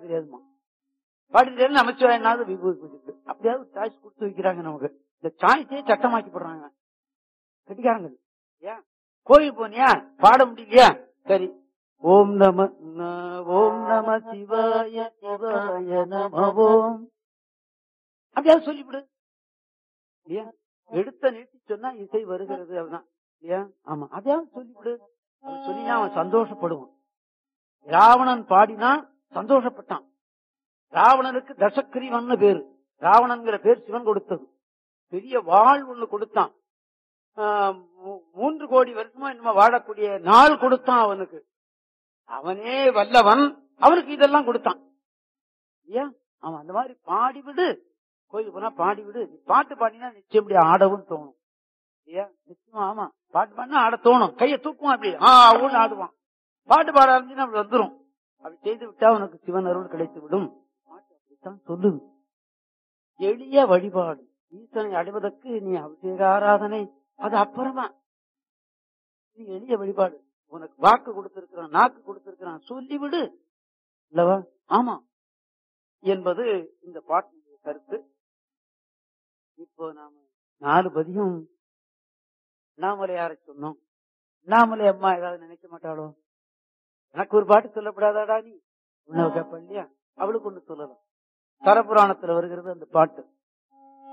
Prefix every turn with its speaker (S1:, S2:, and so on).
S1: தெரியாதுமா பாட தெரியாது நமச்சிவாயனாவது விபூதி பூஜைக்கு அப்படியாவது சாய்ஸ் கொடுத்து வைக்கிறாங்க நமக்கு இந்த சாய்ஸே சட்டமாக்கி போடுறாங்க கட்டிக்காரங்க ஏன் கோயில் போனியா பாட முடியலையா சரி ஓம் நம ந- ஓம் நம சிவாய சிவாய நம ஓம் அப்படியாவது சொல்லிவிடு இல்லையா எடுத்த நிறுத்தி சொன்னா இசை வருகிறது அதுதான் இல்லையா ஆமா அதையாவது சொல்லிவிடு அவன் சொல்லினா அவன் சந்தோஷப்படுவான் ராவணன் பாடினா சந்தோஷப்பட்டான் ராவணனுக்கு தசக்கிரீவன் பேரு ராவணன்கிற பேர் சிவன் கொடுத்தது பெரிய வாழ் ஒண்ணு கொடுத்தான் ஆஹ் மூ- மூன்று கோடி வருஷமா என்னமோ வாழக்கூடிய நாள் கொடுத்தான் அவனுக்கு அவனே வல்லவன் அவனுக்கு இதெல்லாம் கொடுத்தான் ஏன் அவன் அந்த மாதிரி பாடிவிடு கோயிலுக்கு போனா பாடிவிடு நீ பாட்டு பாடினா நிச்சயம் இப்படி ஆடவும் தோணும் இல்லையா நிச்சயமா ஆமா பாட்டு பாடினா ஆட தோணும் கையை தூக்குவான் அப்படி ஆ ஊன்னு ஆடுவான் பாட்டு பாட ஆரம்பிச்சுன்னா அப்படி வந்துரும் அப்படி செய்து விட்டா உனக்கு சிவன் அருள் கிடைத்து விடும் பாட்டு அப்படித்தான் சொல்லுது எளிய வழிபாடு ஈசனை அடைவதற்கு நீ அபிஷேக ஆராதனை அது அப்புறமா நீ எளிய வழிபாடு உனக்கு வாக்கு கொடுத்திருக்கிறான் நாக்கு கொடுத்திருக்கிறான் சொல்லிவிடு இல்லவா ஆமா என்பது இந்த பாட்டினுடைய கருத்து இப்போ நாம நாலு பதியும் அண்ணாமலையார சொன்னோம் அண்ணாமலை அம்மா ஏதாவது நினைக்க மாட்டாளோ எனக்கு ஒரு பாட்டு சொல்லப்படாதாடா நீ உன்னை கேட்ப இல்லையா அவளுக்கு ஒண்ணு சொல்லலாம் தரபுராணத்துல வருகிறது அந்த பாட்டு